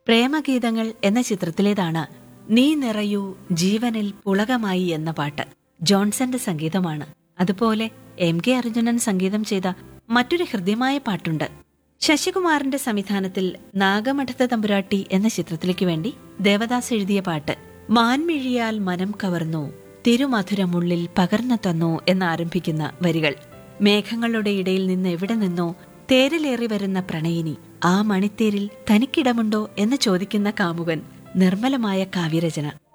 പ്രേമഗീതങ്ങൾ എന്ന ചിത്രത്തിലേതാണ് നീ നിറയൂ ജീവനിൽ പുളകമായി എന്ന പാട്ട് ജോൺസന്റെ സംഗീതമാണ് അതുപോലെ എം കെ അർജുനൻ സംഗീതം ചെയ്ത മറ്റൊരു ഹൃദ്യമായ പാട്ടുണ്ട് ശശികുമാറിന്റെ സംവിധാനത്തിൽ നാഗമഠത്ത തമ്പുരാട്ടി എന്ന ചിത്രത്തിലേക്ക് വേണ്ടി ദേവദാസ് എഴുതിയ പാട്ട് മാൻമിഴിയാൽ മനം കവർന്നു തിരുമധുരമുള്ളിൽ പകർന്നു തന്നു എന്നാരംഭിക്കുന്ന വരികൾ മേഘങ്ങളുടെ ഇടയിൽ നിന്ന് എവിടെ നിന്നോ തേരിലേറി വരുന്ന പ്രണയിനി ആ മണിത്തേരിൽ തനിക്കിടമുണ്ടോ എന്ന് ചോദിക്കുന്ന കാമുകൻ നിർമ്മലമായ കാവ്യരചന